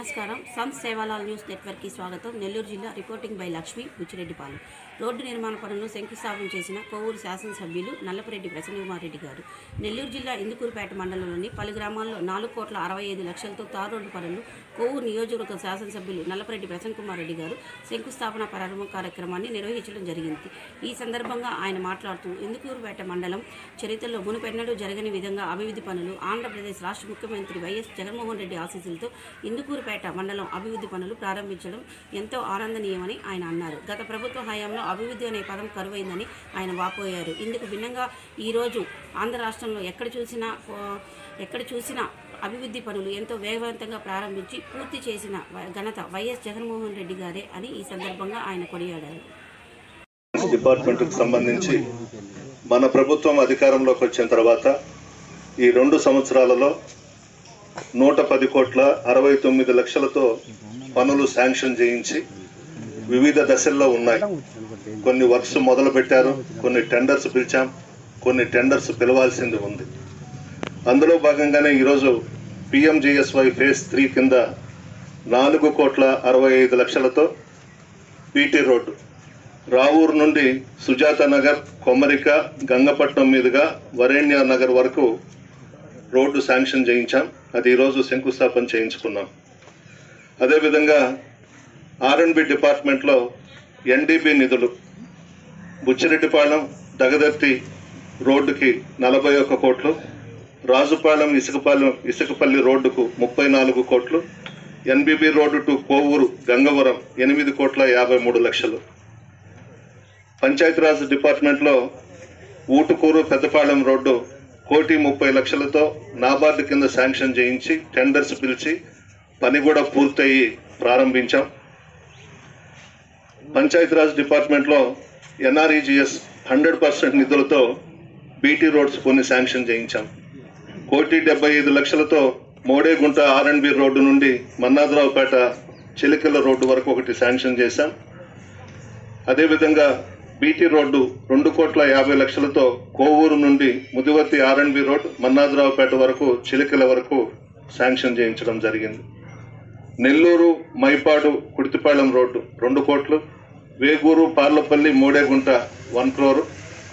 నమస్కారం సంత్ సేవాలాల్ న్యూస్ నెట్వర్క్కి స్వాగతం నెల్లూరు జిల్లా reporting by Lakshmi Buchireddypalem road నిర్మాణ పనులను శంకుస్థాపన చేసిన కోవూరు శాసనసభ్యులు నల్లపరెడ్డి ప్రసన్నకుమార్ రెడ్డి గారు నెల్లూరు జిల్లా ఇందుకూరుపేట మండలంలోని పలు గ్రామాల్లో నాలుగు కోట్ల అరవై ఐదు లక్షలతో తారు రోడ్డు పనులు కోవూరు నియోజకవర్గ శాసనసభ్యులు నల్లపరెడ్డి ప్రసన్నకుమార్ రెడ్డి గారు శంకుస్థాపన ప్రారంభ కార్యక్రమాన్ని నిర్వహించడం జరిగింది ఈ సందర్భంగా ఆయన మాట్లాడుతూ ఇందుకూరుపేట మండలం చరిత్రలో మునుపెన్నడూ జరగని విధంగా అభివృద్ధి పనులు ఆంధ్రప్రదేశ్ రాష్ట్ర ముఖ్యమంత్రి వైఎస్ జగన్మోహన్ రెడ్డి ఆశీస్సులతో ఇందుకూరుపేట మండలం అభివృద్ధి పనులు ప్రారంభించడం ఎంతో ఆనందనీయమని ఆయన అన్నారు గత ప్రభుత్వ హయాంలో అభివృద్ధి అనే పదం కరువైందని ఆయన వాపోయారు ఇందుకు భిన్నంగా ఈరోజు ఆంధ్ర రాష్ట్రంలో ఎక్కడ చూసినా ఆ, ఎక్కడ చూసినా అభివృద్ధి పనులు ఎంతో వేగవంతంగా ప్రారంభించి పూర్తి చేసిన వ- ఘనత వైఎస్ జగన్మోహన్ రెడ్డి గారే అని ఈ సందర్భంగా ఆయన కొనియాడారు డిపార్ట్మెంట్కి సంబంధించి మన ప్రభుత్వం అధికారంలోకి వచ్చిన తర్వాత ఈ రెండు సంవత్సరాలలో నూట పది కోట్ల అరవై తొమ్మిది లక్షలతో పనులు శాంక్షన్ చేయించి వివిధ దశల్లో ఉన్నాయి కొన్ని వర్క్స్ మొదలు పెట్టారు కొన్ని టెండర్స్ పిలిచాం కొన్ని టెండర్స్ పిలవాల్సింది ఉంది అందులో భాగంగానే ఈరోజు పిఎంజిఎస్వై ఫేజ్ త్రీ కింద నాలుగు కోట్ల అరవై ఐదు లక్షలతో పీటీ రోడ్డు రావూరు నుండి సుజాత నగర్ కొమ్మరిక గంగపట్నం మీదుగా వరేణ్య నగర్ వరకు రోడ్డు శాంక్షన్ చేయించాం అది ఈరోజు శంకుస్థాపన చేయించుకున్నాం అదేవిధంగా ఆర్ఎండ్బి డిపార్ట్మెంట్లో ఎన్డీబీ నిధులు బుచ్చిరెడ్డిపాలెం దగదర్తి రోడ్డుకి నలభై ఒక్క కోట్లు రాజుపాలెం ఇసుకపాలెం ఇసుకపల్లి రోడ్డుకు ముప్పై నాలుగు కోట్లు NBB road to Kovur Gangavaram ఎనిమిది కోట్ల యాభై మూడు లక్షలు పంచాయతీరాజ్ డిపార్ట్మెంట్లో ఊటుకూరు పెద్దపాలెం రోడ్డు కోటి ముప్పై లక్షలతో నాబార్డు కింద శాంక్షన్ చేయించి టెండర్స్ పిలిచి పని కూడా పూర్తయి ప్రారంభించాం పంచాయతీరాజ్ డిపార్ట్మెంట్లో ఎన్ఆర్ఈజిఎస్ హండ్రెడ్ పర్సెంట్ నిధులతో బీటీ రోడ్స్ కొన్ని శాంక్షన్ చేయించాం కోటి డెబ్బై ఐదు లక్షలతో మోడేగుంట ఆర్ఎండ్బి రోడ్డు నుండి మన్నాథరావుపేట చిలికల రోడ్డు వరకు ఒకటి శాంక్షన్ చేశాం అదేవిధంగా బీటీ రోడ్డు రెండు కోట్ల యాభై లక్షలతో కోవూరు నుండి ముదివర్తి ఆర్ఎండ్బి రోడ్ మన్నాథరావుపేట వరకు చిలికల వరకు శాంక్షన్ చేయించడం జరిగింది నెల్లూరు మైపాడు కుడితిపాళెం రోడ్డు రెండు కోట్లు వేగూరు పార్లపల్లి మూడేగుంట వన్ క్రోరు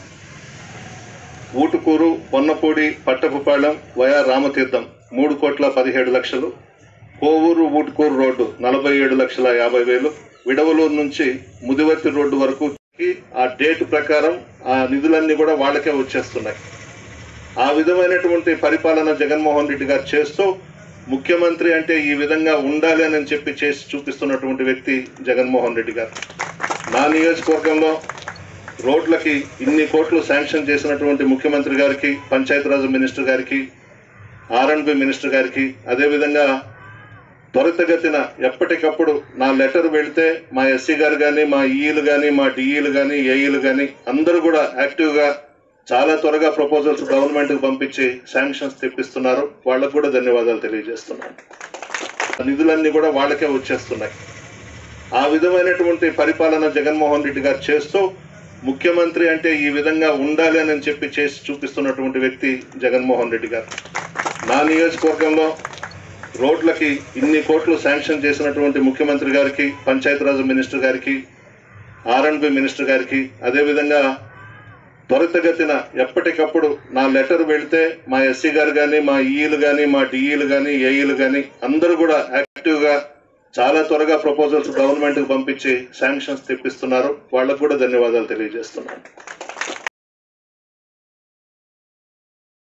ఊటుకూరు పొన్నపూడి పట్టపుపాళెం వయా రామతీర్థం మూడు కోట్ల పదిహేడు లక్షలు కోవూరు ఊటుకూరు రోడ్డు నలభై ఏడు లక్షల యాభై వేలు విడవలూరు నుంచి ముదివర్తి రోడ్డు వరకు ఆ డేట్ ప్రకారం ఆ నిధులన్నీ కూడా వాళ్ళకే వచ్చేస్తున్నాయి ఆ విధమైనటువంటి పరిపాలన జగన్మోహన్ రెడ్డి గారు చేస్తూ ముఖ్యమంత్రి అంటే ఈ విధంగా ఉండాలి అని చెప్పి చేసి చూపిస్తున్నటువంటి వ్యక్తి జగన్మోహన్ రెడ్డి గారు నా నియోజకవర్గంలో రోడ్లకి ఇన్ని కోట్లు శాంక్షన్ చేసినటువంటి ముఖ్యమంత్రి గారికి పంచాయతీరాజ్ మినిస్టర్ గారికి ఆర్ఎండ్బి మినిస్టర్ గారికి అదేవిధంగా త్వరితగతిన ఎప్పటికప్పుడు నా లెటర్ వెళితే మా ఎస్సీ గారు కానీ మా ఈఈలు కానీ మా డిఈలు కానీ ఏఈలు కానీ అందరూ కూడా యాక్టివ్గా చాలా త్వరగా ప్రపోజల్స్ గవర్నమెంట్కి పంపించి శాంక్షన్స్ తెప్పిస్తున్నారు వాళ్ళకు కూడా ధన్యవాదాలు తెలియజేస్తున్నాను నిధులన్నీ కూడా వాళ్ళకే వచ్చేస్తున్నాయి ఆ విధమైనటువంటి పరిపాలన జగన్మోహన్ రెడ్డి గారు చేస్తూ ముఖ్యమంత్రి అంటే ఈ విధంగా ఉండాలి అని చెప్పి చేసి చూపిస్తున్నటువంటి వ్యక్తి జగన్మోహన్ రెడ్డి గారు నా నియోజకవర్గంలో రోడ్లకి ఇన్ని కోట్లు శాంక్షన్ చేసినటువంటి ముఖ్యమంత్రి గారికి పంచాయతీరాజ్ మినిస్టర్ గారికి ఆర్ఎండ్బి మినిస్టర్ గారికి అదేవిధంగా త్వరితగతిన ఎప్పటికప్పుడు నా లెటర్ వెళితే మా ఎస్సీ గారు కానీ మా ఈఈలు కానీ మా డిఈలు కానీ ఏఈలు కానీ అందరూ కూడా యాక్టివ్గా చాలా త్వరగా ప్రపోజల్స్ గవర్నమెంట్కి పంపించి శాంక్షన్స్ తెప్పిస్తున్నారు వాళ్ళకు కూడా ధన్యవాదాలు తెలియజేస్తున్నాను